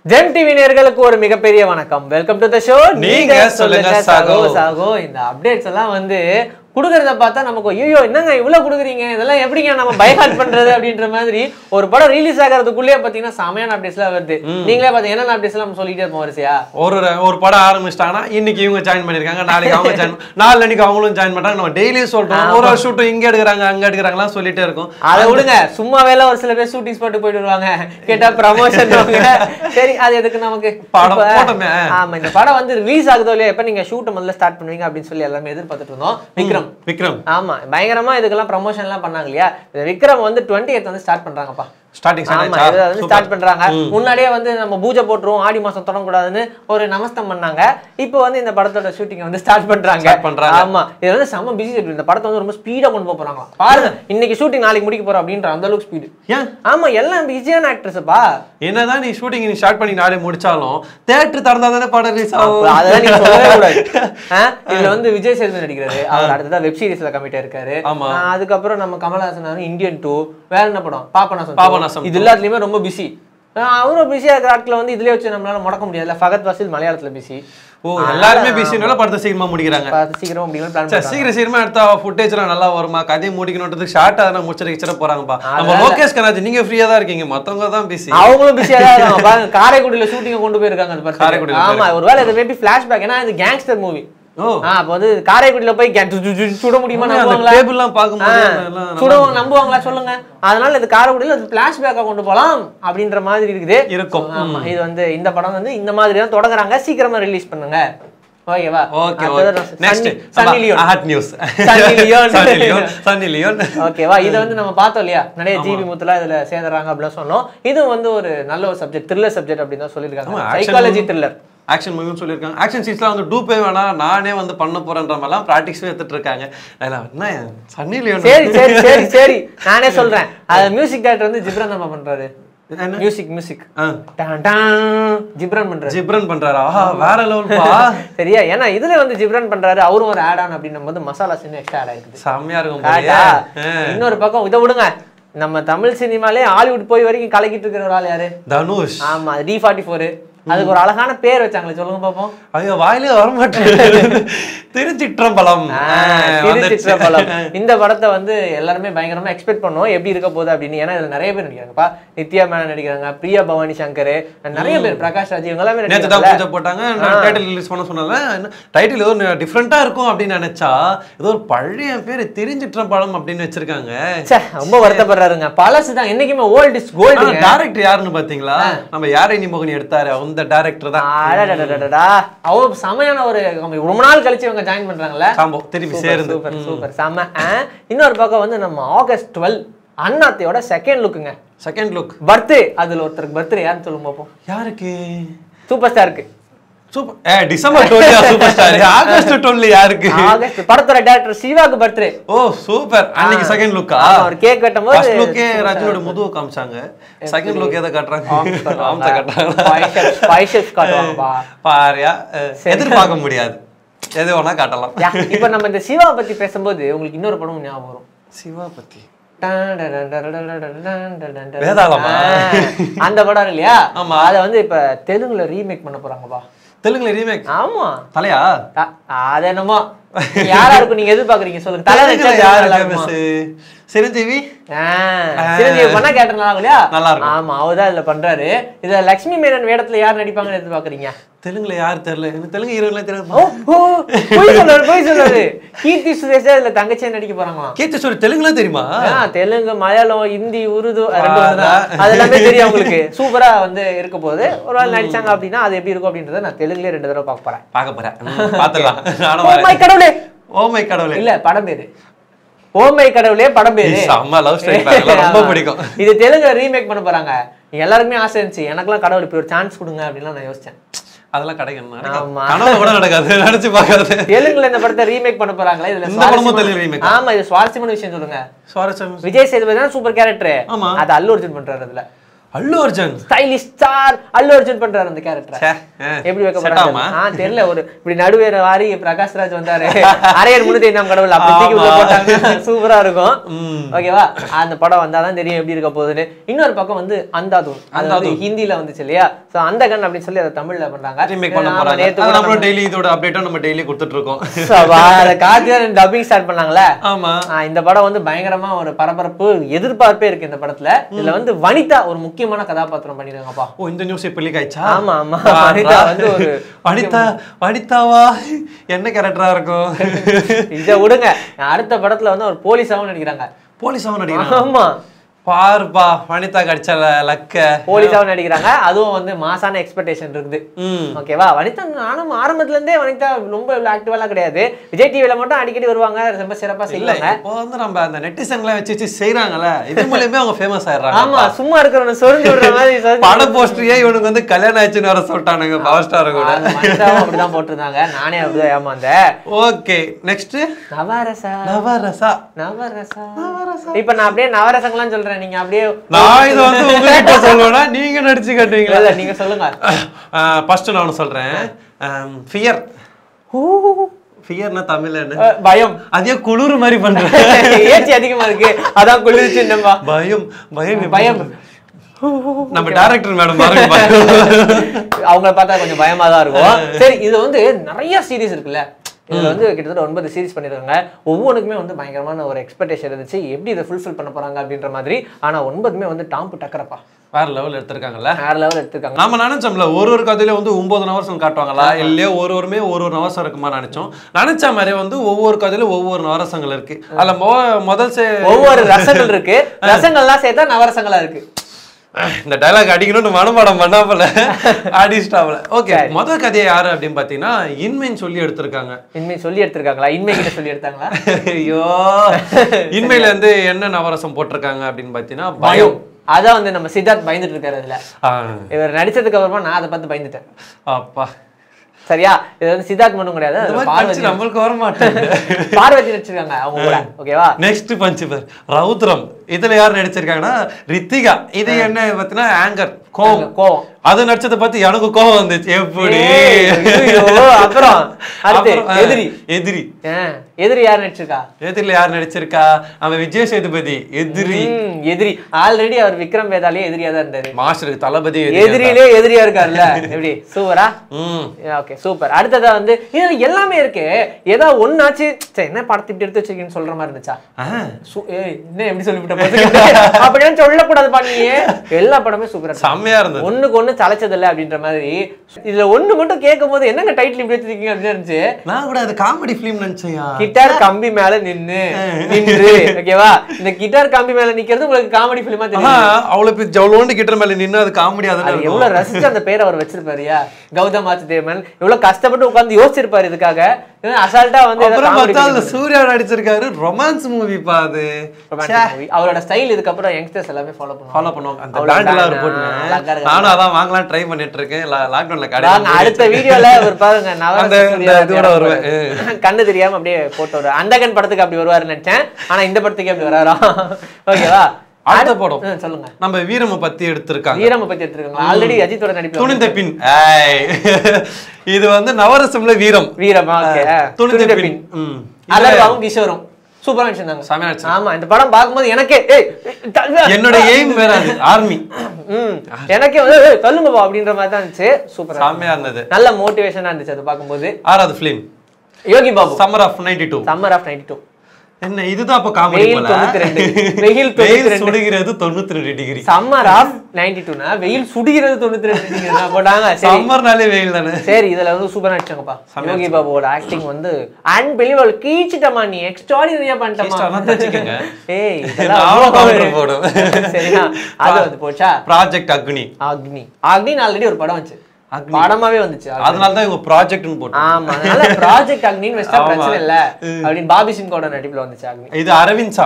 GeM TV நேர்களுக்கு ஒரு மிகப்பெரிய வணக்கம் வெல்கம் டு த ஷோ நீங்க சொல்லுங்க சாகோ. சாகோ இந்த அப்டேட்ஸ் எல்லாம் வந்து குடுக்கறத பார்த்தா நமக்கு ஐயோ என்னங்க இவ்வளவு குடுக்குறீங்க இதெல்லாம் எப்படிங்க நம்ம பைஹார்ட் பண்றது அப்படின்ற மாதிரி ஒரு படம் ரிலீஸ் ஆகிறதுக்குள்ளேயே பாத்தீங்கன்னா செமையான அப்டேட்ஸ் எல்லாம் வருது நீங்களே பாத்தீங்க என்னென்ன அப்டேட்ஸ் எல்லாம் நம்ம சொல்லிட்டே இருப்போம் வரிசையா ஒரு ஒரு படம் ஆரம்பிச்சிட்டாங்கன்னா இன்னைக்கு இவங்க ஜாயின் பண்ணிருக்காங்க நாளைக்கு அவங்க ஜாயின் நாலு அன்னைக்கு அவங்களும் ஜாயின் பண்றாங்க நம்ம டெய்லியும் சொல்றோம் ஒரு ஒரு ஷூட்டும் இங்க எடுக்கிறாங்க அங்க எடுக்கிறாங்கலாம் சொல்லிட்டே இருக்கும் அதை விடுங்க சும்மாவே எல்லாம் ஒரு சில பேர் ஷூட்டிங் ஸ்பாட்டு போயிட்டு வருவாங்க கேட்டா ப்ரமோஷன் சரி அது எதுக்கு நமக்கு படம் இப்ப- போட்டோமே. ஆமா இந்த படம் வந்து ரிலீஸ் ஆகுதோ இல்லையா எப்ப நீங்க ஷூட் முதல்ல ஸ்டார்ட் பண்ணுவீங்க அப்படின்னு சொல்லி எல்லாமே எதிர்பார்த்துட்டு இருந்தோம் விக்ரம் விக்ரம் ஆமா பயங்கரமா இதுக்கெல்லாம் ப்ரமோஷன் எல்லாம் பண்ணாங்க இல்லையா இந்த விக்ரம் வந்து டுவெண்ட்டி வந்து ஸ்டார்ட் பண்றாங்கப்பா ஸ்டார்டிங் ஆமா இதை வந்து ஸ்டார்ட் பண்றாங்க முன்னாடியே வந்து நம்ம பூஜை போட்டுருவோம் ஆடி மாசம் தொடங்கக்கூடாதுன்னு ஒரு நமஸ்தம் பண்ணாங்க இப்போ வந்து இந்த படத்தோட ஷூட்டிங் வந்து ஸ்டார்ட் பண்றாங்க Start பண்றாங்க. ஆமா இது வந்து செம்ம பிஸி இந்த படத்தை வந்து ரொம்ப ஸ்பீடா கொண்டு போக போறாங்க பாருங்க இன்னைக்கு ஷூட்டிங் நாளைக்கு முடிக்க போறோம் அப்படின்ற அந்த அளவுக்கு ஸ்பீடு ஏன் ஆமா எல்லாம் பிஸியான ஆக்ட்ரஸ்ப்பா என்னதான் நீ ஷூட்டிங் நீ ஸ்டார்ட் பண்ணி நாளே முடிச்சாலும் தேட்டர் திறந்தா தானே படம் ரிலீஸ் ஆகும் அதெல்லாம் நீங்க சொல்லவே கூடாது ஆ, இதுல வந்து விஜய் சேதுபதி நடிக்கிறாரு அவர் அடுத்ததா வெப் சீரிஸ்ல கமிட் இருக்காரு ஆமா. ஆ, அதுக்கப்புறம் நம்ம கமலஹாசன் அவரு இந்தியன் டூ வேற என்ன படம் பாபநாசம் பாபநாசம் இது எல்லாத்துலயுமே ரொம்ப பிஸி அவரும் பிஸியா இருக்கிற ஆட்களை வந்து இதுலயே வச்சு நம்மளால முடக்க முடியாதுல்ல ஃபகத் வாசில் மலையாளத்துல பிஸி ஓ எல்லாருமே பிஸினால படத்தை சீக்கிரமா முடிக்கிறாங்க சீக்கிரம் முடிக்கணும் பிளான் சரி, சீக்கிரம் சீக்கிரமா எடுத்தா ஃபுட்டேஜ் எல்லாம் நல்லா வருமா கதையை முடிக்கணுன்றதுக்கு ஷார்ட்டா தான் முடிச்சிட கிச்சிட போறாங்கப்பா நம்ம லோகேஷ் கனாஜ் நீங்க ஃப்ரீயா தான் இருக்கீங்க மத்தவங்க தான் பிஸி அவங்களும் பிஸியா தான் இருக்காங்க பாருங்க காரைக்குடியில ஷூட்டிங் கொண்டு போயிருக்காங்க அந்த படத்துக்கு. காரைக்குடியில ஆமா ஒருவேளை இது மேபி ஃபிளாஷ்பேக் ஏன்னா இது கேங்ஸ்டர் மூவி ஓ ஆ அப்ப வந்து காரைக்குடியில போய் gang சு- சு- சு- சுட முடியுமா அந்த நம்புவாங்களா டேபிள்லாம் பார்க்கும்போது ஆ, எல்லாம் சுடுவாங்க நம்புவாங்களா சொல்லுங்க அதனால இது காரைக்குடியில அது பிளாஷ்பேக்கா கொண்டு போலாம் அப்படின்ற மாதிரி இருக்குது இருக்கும். ஆமா இது வந்து இந்த படம் வந்து இந்த மாதிரி தான் தொடங்குறாங்க சீக்கிரமா ரிலீஸ் பண்ணுங்க ஓகேவா ஓகே அடுத்தது okay next Sunny- Sunny Leone hot news Sunny Leone. Sunny Leone Sunny Leone ஓகேவா இதை வந்து நம்ம பார்த்தோம் இல்லையா நிறைய ஜிபி முத்துலாம் இதுல சேர்ந்துறாங்க அப்படின்னு சொன்னோம் இது வந்து ஒரு நல்ல ஒரு சப்ஜெக்ட் த்ரில்லர் சப்ஜெக்ட் அப்படின்னு தான் சொல்லியிருக்காங்க ஆமா, action psychology movie. Thriller action மூவியும் சொல்லியிருக்காங்க ஆக்ஷன் சீன்ஸ்லாம் வந்து டூப்பே வேணாம் நானே வந்து பண்ண போறேன்ற மாதிரிலாம் ப்ராக்டிஸும் எடுத்துட்டு இருக்காங்க அதெல்லாம் என்ன சன்னி லியோன் சரி சரி சரி சரி நானே சொல்றேன் அது மியூசிக் டைரக்டர் வந்து ஜிப்ரான் நம்ம பண்றாரு என்ன? மியூசிக் மியூசிக் ஆ, டான் டான் ஜிப்ரான் பண்றாரு ஜிப்ரன் பண்றாரா ஆஹா வேற லெவல்ப்பா சரியா ஏன்னா இதுல வந்து ஜிப்ரான் பண்றாரு அவரும் ஒரு ஆட் ஆன் அப்படின்னும் போது மசாலா சின்ன எக்ஸ்ட்ரா ஆட் ஆயிருக்குது செம்மையா இருக்கும் காட்டா? போலயே. ஆ. இன்னொரு பக்கம் இதை விடுங்க நம்ம தமிழ் சினிமாலே ஹாலிவுட் போய் வரைக்கும் கலக்கிட்டு இருக்கிற ஒரு ஆள் யாரு தனுஷ் ஆமா டி ஃபார்ட்டி ஃபோர் அதுக்கு ஒரு அழகான பேர் வச்சாங்களே சொல்லுங்க பாப்போம் ஐயோ வாயிலே வர மாட்டேன் திருச்சிற்றம்பலம் ஆ, ஆ, வந்துருச்சு. திருச்சிற்றம்பலம். இந்த படத்தை வந்து எல்லாருமே பயங்கரமா எக்ஸ்பெக்ட் பண்ணோம் எப்படி இருக்க போகுது அப்படின்னு ஏன்னா இதுல நிறைய பேர் நடிக்கிறாங்கப்பா நித்யா மேனன் நடிக்கிறாங்க பிரியா பவானி சங்கர் நிறைய பேர் பிரகாஷ் ராஜ் இவங்க எல்லாமே நேத்து தான் நடிக்கிறாங்கல்ல? பூஜை போட்டாங்க நான் டைட்டில் ரிலீஸ் பண்ண சொன்னல டைட்டில் ஏதோ டிஃப்ரெண்டா இருக்கும் அப்படின்னு நினைச்சா ஏதோ ஒரு பழைய பேர் தெரிஞ்சிற்றம்பலம் அப்படின்னு வச்சிருக்காங்க ச்சே, ரொம்ப வருத்தப்படுறாருங்க பழசு தான் என்னைக்குமே ஓல்ட் இஸ் கோல்டு டேரக்டர் யாருன்னு பாத்தீங்களா நம்ம யாரை மோகன் எடுத்தாரு அந்த டேரக்டர் தான் அடடடடடடா. அவ செமையான ஒரு ரொம்ப நாள் கழிச்சு இவங்க ஜாயின் பண்றாங்கல்ல காம்போ திருப்பி சூப்பர் சேர்ந்து சூப்பர் சூப்பர் செம ஆ, இன்னொரு பக்கம் வந்து நம்ம ஆகஸ்ட் டுவெல் அண்ணாத்தையோட செகண்ட் லுக்குங்க செகண்ட் லுக் பர்த்டே அதுல ஒருத்தருக்கு பர்த்டே யாருன்னு சொல்லுங்க பார்ப்போம் யாருக்கு சூப்பர் ஸ்டாருக்கு சூப்பர் ஏ December twelve super star August twelve யாருக்கு ஆகஸ்ட் படத்தோட டேரக்டர் சிவாக்கு பர்த்டே ஓ சூப்பர் அன்னைக்கு செகண்ட் லுக்கா அவர் கேக் வெட்டும் போது ஃபர்ஸ்ட் லுக்கே ரஜினியோட முதுவை காமிச்சாங்க செகண்ட் லுக் எதை காட்டுறாங்க ஆம்ஸை காட்டுறாங்க பைசெப்ஸ் காட்டுவாங்கப்பா பாரியா அஹ், எதிர்பார்க்க முடியாது எது வேணா காட்டலாம் யா, இப்ப நம்ம இந்த சிவா பத்தி பேசும்போது உங்களுக்கு இன்னொரு படமும் ஞாபகம் வரும் சிவா பத்தி வேதாளமா அந்த படம் இல்லையா ஆமா. அத வந்து இப்ப தெலுங்குல ரீமேக் பண்ண போறாங்கப்பா தெலுங்குல ரீமேக் ஆமா தலையா அ- அது என்னமோ யாரா இருக்கும் நீங்க எதிர்பார்க்கறீங்க சொல்லுங்க தலை தெலுங்குல வச்சா யாரு நல்லா இருக்குமா? famous? சிரஞ்சீவி ஆ, சிரஞ்சீவி பண்ணா கேட்ட நல்லா இருக்கும் இல்லையா நல்லா இருக்கும். ஆமா அவர்தான் இதுல பண்றாரு இதுல லட்சுமி மேனன் வேடத்துல யார் நடிப்பாங்கன்னு எதிர்பார்க்கறீங்க தெலுங்குல யாரு தெரியல எனக்கு தெலுங்கு ஹீரோலாம் ஓ தெரியாது ஓ போய் சொல்றாரு போய் சொல்றாரு கீர்த்தி சுரேஷா இதுல தங்கச்சியா நடிக்க போறாங்களாம் கீர்த்தி சூரி தெலுங்குலாம் தெரியுமா ஆ, தெலுங்கு மலையாளம் ஹிந்தி உருது அது ரெண்டும் ஒண்ணுதான். அது எல்லாமே தெரியும் உங்களுக்கு சூப்பரா வந்து இருக்க போகுது ஒரு நாள் நடிச்சாங்க அப்படின்னா அது எப்படி இருக்கும் அப்படின்றத நான் தெலுங்குலயே ரெண்டு தடவை பார்க்க போறேன் பார்க்க போறேன் ம், பாத்துடலாம் நானும் ஓ மை வரேன் கடவுளே ஓ மை கடவுளே இல்ல படம் பேரு ஓ மை கடவுளே படம் பேரு ஏய், செம்ம லவ் ஸ்டோரி ரொம்ப ஆமா. பிடிக்கும் இது தெலுங்கு ரீமேக் பண்ண போறாங்க எல்லாருக்குமே ஆசை இருந்துச்சு எனக்கெல்லாம் கடவுள் இப்படி ஒரு சான்ஸ் கொடுங்க அப்படின்லாம் நான் யோசிச்சேன் அதெல்லாம் கிடைக்கும் நடக்காது. ஆமா. கனவுல கூட நடக்காது நினைச்சு பார்க்காது தெலுங்குல இந்த படத்தை ரீமேக் பண்ண போறாங்களா இதுல இந்த படமும் சுவாரஸ்யமான- தெலுங்கு remake ஆமா இது சுவாரஸ்யமான விஷயம் சொல்லுங்க சுவாரஸ்யம் விஜய் சேதுபதி தான் சூப்பர் கேரக்டர் ஆமா. அது அல்லு அர்ஜுன் பண்றாரு அதுல அல்லு அர்ஜுன் ஸ்டைலிஷ் ஸ்டார் அல்லு அர்ஜுன் பண்றாரு அந்த கேரக்டர் ச்சே, ஆ. எப்படி வைக்க Set போறாங்க ஆகுமா? ஆ தெரியல ஒரு இப்படி நடுவேற வாரி பிரகாஷ்ராஜ் வந்தாரு அரையர் முழுதை நாம் கடவுள் அப்படி தூக்கி உள்ள ஆமா. போட்டாங்க சூப்பரா இருக்கும் ம். ஓகேவா அந்த படம் வந்தாதான் தெரியும் எப்படி இருக்க போகுதுன்னு இன்னொரு பக்கம் வந்து அந்தாதூன் அது வந்து ஹிந்தில வந்துச்சு இல்லையா சோ அந்த கன் அப்படின்னு சொல்லி அதை தமிழ்ல பண்றாங்க ரீமேக் பண்ண ஆமா, போறாங்க நேத்து அது கூட நம்மளும் டெய்லி இதோட அப்டேட்டும் நம்ம டெய்லி கொடுத்துட்டு இருக்கோம் சபா, அதை கார்த்திகா டப்பிங் ஸ்டார்ட் பண்ணாங்களே ஆமா ஆ, இந்த படம் வந்து பயங்கரமா ஒரு பரபரப்பு எதிர்பார்ப்பே இருக்கு இந்த படத்துல இதுல வந்து வனிதா ஒரு முக்கியமான கதாபாத்திரம் பண்ணிருக்காங்கப்பா ஓ இந்த நியூஸ் இப்ப லீக் ஆயிடுச்சா ஆமா ஆமா ஆ, வனிதா வந்து ஒரு வனிதா வனிதாவா என்ன கேரக்டரா இருக்கும் இத விடுங்க அடுத்த படத்துல வந்து ஒரு போலீஸாவும் நடிக்கிறாங்க போலீஸாவும் நடிக்கிறாங்க ஆமா பாருப்பா வனிதா கடிச்ச லக்க போலீஸாவும் நடிக்கிறாங்க அதுவும் வந்து மாசான எக்ஸ்பெக்டேஷன் இருக்குது ம் ஓகேவா வனிதா நானும் ஆரம்பத்துல இருந்தே வனிதா ரொம்ப ஆக்டிவாலாம் கிடையாது விஜய் டிவில மட்டும் அடிக்கடி வருவாங்க ரொம்ப சிறப்பா இல்ல செய்வாங்க இப்போ வந்து நம்ம அந்த நெட்டிசன்லாம் வச்சு வச்சு செய்யறாங்கல்ல இது மூலியமே அவங்க ஃபேமஸ் ஆயிடுறாங்க ஆமா சும்மா இருக்கிறவன சொரிஞ்சு விடுற மாதிரி சொரிஞ்சு பட போஸ்டரியே இவனுக்கு வந்து கல்யாணம் ஆயிடுச்சுன்னு வர சொல்லிட்டானுங்க பவர் ஸ்டார் கூட அது வனிதாவும் அப்படிதான் போட்டிருந்தாங்க நானே அப்படிதான் ஏமாந்தேன் ஓகே நெக்ஸ்ட் நவரசா நவரசா நவரசா இப்ப நான் அப்படியே நவரசங்களாம் சொல்றேன் நீங்க அப்படியே நான் இது வந்து உங்ககிட்ட சொல்லுவேனா நீங்க நடிச்சு கட்டுவீங்களா இல்ல நீங்க சொல்லுங்க ஃபர்ஸ்ட் நான் ஒன்று சொல்றேன் ஃபியர் ஹூ. ஃபியர்னா தமிழ்ல என்ன அஹ், பயம் அதே குளிர் மாதிரி பண்றேன் ஏச்சி அதிகமா இருக்கு அதான் குளிர்ச்சி நம்ம பயம் பயம் பயம் நம்ம டைரக்டர் மேடம் பாருங்க பயம். அவங்கள பார்த்தா கொஞ்சம் பயமா தான் இருக்கும் சரி இது வந்து நிறைய சீரிஸ் இருக்குல்ல இதுல வந்து கிட்டத்தட்ட ஒன்பது சீரிஸ் பண்ணிருக்காங்க ஒவ்வொன்றுக்குமே வந்து பயங்கரமான ஒரு எக்ஸ்பெக்டேஷன் இருந்துச்சு எப்படி இதை ஃபுல்ஃபில் பண்ண போறாங்க அப்படின்ற மாதிரி ஆனா ஒன்பதுமே வந்து டாம்பு டக்கறப்பா வேற லெவல் எடுத்திருக்காங்கல்ல வேற லெவல் எடுத்திருக்காங்க நாம நினைச்சோம்ல ஒரு ஒரு கதையில வந்து ஒன்பது நவரசம் காட்டுவாங்களா இல்லையா ஒரு ஒருமே ஒரு ஒரு நவரசம் இருக்குமா நினைச்சோம் நினைச்ச மாதிரி வந்து ஒவ்வொரு கதையில ஒவ்வொரு நவரசங்கள் இருக்கு அதுல மொ- முதல் சே ஒவ்வொரு ரசங்கள் இருக்கு ரசங்கள்லாம் சேர்த்தா நவரசங்களா இருக்கு இந்த டைலாக் அடிக்கணும்னு மனப்பாடம் பண்ணாமல அடிச்சிட்டாமல ஓகே முதல் கதையை யாரு அப்படின்னு பாத்தீங்கன்னா இன்மைன்னு சொல்லி எடுத்திருக்காங்க இன்மை சொல்லி எடுத்திருக்காங்களா இன்மை கிட்ட சொல்லி எடுத்தாங்களா ஐயோ இன்மையில இருந்து என்ன நவரசம் போட்டிருக்காங்க அப்படின்னு பாத்தீங்கன்னா பயம் பயம் அதான் வந்து நம்ம சித்தார்த் பயந்துட்டு இருக்காரு அதுல ஆ, இவர் நடிச்சதுக்கு அப்புறமா நான் அதை பார்த்து பயந்துட்டேன் அப்பா சரியா இது வந்து சித்தார்த் மட்டும் கிடையாது இந்த அதுல மாதிரி பார்வதி punch நம்மளுக்கு வர மாட்டேங்குது பார்வதி நடிச்சிருக்காங்க அவங்க கூட ஓகேவா நெக்ஸ்ட் பஞ்ச் பேர் ரவுத்ரம் இதுல யார் நடிச்சிருக்காங்கன்னா ரித்திகா இது என்ன பார்த்தீங்கன்னா ஆங்கர் கோவம் கோவம் அது நடிச்சதை பார்த்து எனக்கு கோவம் வந்துச்சு எப்படி ஏய், ஐயோ, அப்புறம் அடுத்து அப்புறம், ஆ, எதிரி எதிரி ஆ, எதிரி யார் நடிச்சிருக்கா எதிரில யார் நடிச்சிருக்கா அவன் விஜய் சேதுபதி எதிரி ம், எதிரி ஆல்ரெடி அவர் விக்ரம் வேதாலே எதிரியா தான் இருந்தாரு மாஸ்டருக்கு தளபதி எதிரி எதிரிலே எதிரியா இருக்காருல்ல எப்படி சூப்பரா ம் ஓகே சூப்பர் அடுத்ததா வந்து இதுல எல்லாமே இருக்கு ஏதோ ஒன்னாச்சு சரி என்ன படத்தை இப்படி எடுத்து வச்சிருக்கீங்கன்னு சொல்ற மாதிரி இருந்துச்சா ஆ, சு- ஏய், என்ன எப்படி சொல்லிவிட்ட அப்படின்னு சொல்லக்கூடாது பண்ணியே எல்லா படமே சூப்பரா இருக்கு. செம்மையா இருந்தது ஒண்ணுக்கு ஒண்ணு தலைச்சது இல்ல அப்படின்ற மாதிரி இதுல ஒண்ணு மட்டும் கேட்கும் போது என்னங்க டைட்டில் இப்படி வச்சிருக்கீங்க அப்படின்னு இருந்துச்சு நான் கூட அது காமெடி ஃபிலிம் நினைச்சேயா கிட்டார் கம்பி மேல நின்னு நின்று ஓகேவா இந்த கிட்டார் கம்பி மேல நிக்கிறது உங்களுக்கு காமெடி பிலிமா ஆஹா, தெரியும் அவ்வளவு பெரிய ஜவுளோண்டு கிட்ட மேல நின்னு அது காமெடியா தானே அது இருக்கும் எவ்வளவு ரசிச்சு அந்த பேரை அவர் வச்சிருப்பாருயா கௌதம் வாசுதேவன் எவ்வளவு கஷ்டப்பட்டு உட்கார்ந்து யோசிச்சிருப்பாரு இதுக்காக இவன் அசால்ட்டா வந்து ஏதோ அப்புறம் comedy பார்த்தா பண்ணி அதுல சூர்யா நடிச்சிருக்காரு ரொமான்ஸ் மூவி பா அது romantic movie. அவரோட ஸ்டைல் இதுக்கப்புறம் யங்ஸ்டர்ஸ் எல்லாமே ஃபாலோ பண்ணுவாங்க ஃபாலோ பண்ணுவாங்க அந்த அவ்வளவு பிராண்ட் எல்லாம் brand, போட்டு ஆ, அழகா இருக்கு. நானும் அதான் வாங்கலாம் ட்ரை பண்ணிட்டு இருக்கேன் லாக்டவுன்ல வாங்க, கடை அடுத்த வீடியோல ஒரு பாருங்க நவரச அந்த- சூர்யா இந்த இதோட வருவேன். கண்ணு தெரியாம அப்படியே போட்டு வருவார் அந்த கண் படத்துக்கு அப்படி வருவாருன்னு நினைச்சேன் ஆனா இந்த படத்துக்கு அப்படி வராரா ஓகேவா அடுத்த படம் ம், சொல்லுங்க நம்ம வீரம பத்தி எடுத்திருக்காங்க வீரம பத்தி எடுத்துருக்காங்க ஆல்ரெடி அஜித்தோட நடிப்பு துணிந்த பின் ஏய். இது வந்து நவரசம்ல வீரம் வீரமா ஓகே துணிந்த பின் ம். அலர்வாவும் கிஷோரும் சூப்பரா நடிச்சிருந்தாங்க செமையா நடிச்சிருந்தாங்க. ஆமா இந்த படம் பார்க்கும்போது எனக்கே ஏய், ஏய், தள்ளு. என்னோட எய்ம் வேற அது ஆர்மி ம் எனக்கே வந்து ஏய், தள்ளுங்கப்பா அப்படின்ற மாதிரி தான் இருந்துச்சு சூப்பரா செம்மையா இருந்தது நல்ல மோட்டிவேஷனா இருந்துச்சு அது பார்க்கும்போது ஆறாவது film Yogi Babu summer of ninety two summer of ninety two என்ன இதுதான் அப்ப காமெடி வெயில் போல தொண்ணூத்தி ரெண்டு வெயில் தொண்ணூத்தி வெயில் ரெண்டு சுடுகிறது தொண்ணூத்தி ரெண்டு டிகிரி சம்மர் ஆஃப் நைன்டி டூனா வெயில் சுடுகிறது தொண்ணூத்தி ரெண்டு டிகிரி தான் போட்டாங்க சரி சம்மர்னாலே வெயில் தானே சரி இதுல வந்து சூப்பரா நடிச்சாங்கப்பா யோகி பாபுவோட ஆக்டிங் வந்து அன்பிலிவபிள் கீச்சிட்டமா நீ எக்ஸ்ட்ராடினரியா கீச்சிட்டானா பண்ணிட்டமா தச்சுக்கங்க. ஏய் நானும் இதெல்லாம் counter போடும். சரியா அது வந்து போச்சா ப்ராஜெக்ட் அக்னி அக்னி அக்னின்னு ஆல்ரெடி ஒரு படம் வந்துச்சு அக்னி. படமாவே வந்துச்சு அதனால தான் இவங்க ப்ராஜெக்ட்னு போட்டு ஆமா அதனால ப்ராஜெக்ட் அக்னின்னு வச்சா ஆமா. பிரச்சனை இல்ல அப்படின்னு பாபி சிங்கோட நடிப்புல வந்துச்சு அக்னி இது அரவிந்த் சாமி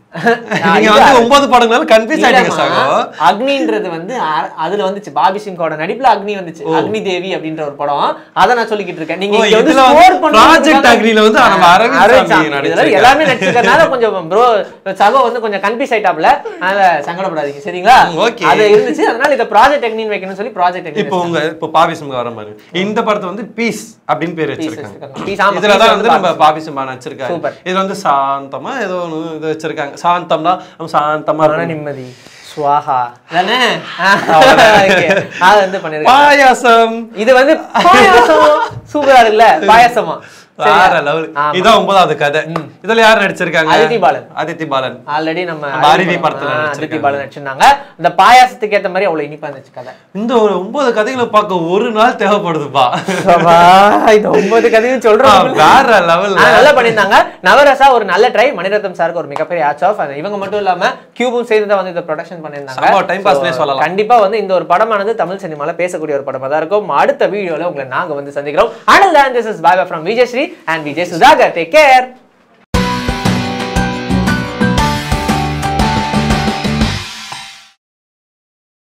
நீங்க வந்து ஒன்பது படங்களால கன்ஃபியூஸ் ஆயிட்டீங்க இல்லம்மா, சாகோ அக்னின்றது வந்து அ- அதுல வந்துச்சு பாபி சிங்கோட நடிப்புல அக்னி வந்துச்சு அக்னி தேவி அப்படின்ற ஒரு படம் அத நான் சொல்லிக்கிட்டு இருக்கேன் நீங்க ஓ, இங்க வந்து இதுல வந்து score பண்றதுக்காக- Project அக்னில வந்து நம்ம அரவிந்த் அரவிந்த் சாமி சாமி. நடிச்சிருக்காரு. இதுல எல்லாமே நடிச்சிருக்கனால கொஞ்சம் ப்ரோ சகோ வந்து கொஞ்சம் கன்ஃபியூஸ் ஆயிட்டாப்ல அதனால சங்கடப்படாதீங்க சரிங்களா ம், okay. அது இருந்துச்சு அதனால இத ப்ராஜெக்ட் அக்னின்னு வைக்கணும்னு சொல்லி ப்ராஜெக்ட் அக்னி இப்போ உங்க இப்போ பாபி சிம்ஹா வர மாதிரி இந்த படத்தை வந்து பீஸ் அப்படின்னு பேர் வச்சிருக்காங்க வச்சிருக்காங்க. Peace, ஆமா, இதுல Peace தான் வந்து வந்து நம்ம பாபி சிம்ஹா நடிச்சிருக்காரு Super. இதுல வந்து சாந்தமா ஏதோ ஒன்று இது வச்சிருக்காங்க சாந்தம்னா நம்ம சாந்தமா மன இருக்கணும். நிம்மதி சுவாஹா தானே Okay. அது வந்து பண்ணிருக்காங்க பாயாசம் இது வந்து பாயாசம் சூப்பரா இருக்குல்ல பாயாசமா சரியா? வேற லெவல் ஆமா. இதான் ஒன்பதாவது கதை இதுல யார் நடிச்சிருக்காங்க அதித்தி பாலன். அதித்தி பாலன் ஆல்ரெடி நம்ம நம்ம அருவி படத்துல ஆ, நடிச்சிருக்காங்க. அதித்தி பாலன் நடிச்சிருந்தாங்க இந்த பாயாசத்துக்கு ஏத்த மாதிரி அவ்வளவு இனிப்பா இருந்துச்சு கதை இந்த ஒரு ஒன்பது கதைகளை பார்க்க ஒரு நாள் தேவைப்படுதுப்பா சபா, இந்த ஒன்பது கதையும் ஆ, சொல்றோம் வேற லெவல் ஆனா நல்லா பண்ணியிருந்தாங்க நவரசா ஒரு நல்ல ட்ரை மணிரத்னம் சாருக்கு ஒரு மிகப்பெரிய ஆச் ஆஃப் இவங்க மட்டும் இல்லாம கியூபும் சேர்ந்து தான் வந்து இதை ப்ரொடக்ஷன் செம்ம பண்ணியிருந்தாங்க time passனே So, சொல்லலாம். கண்டிப்பா வந்து இந்த ஒரு படமானது தமிழ் சினிமால பேசக்கூடிய ஒரு படமா தான் இருக்கும் அடுத்த வீடியோல உங்களை நாங்க வந்து சந்திக்கிறோம் அனல் தான் this is bye from Vijayasree and Vijay Sudhakar take care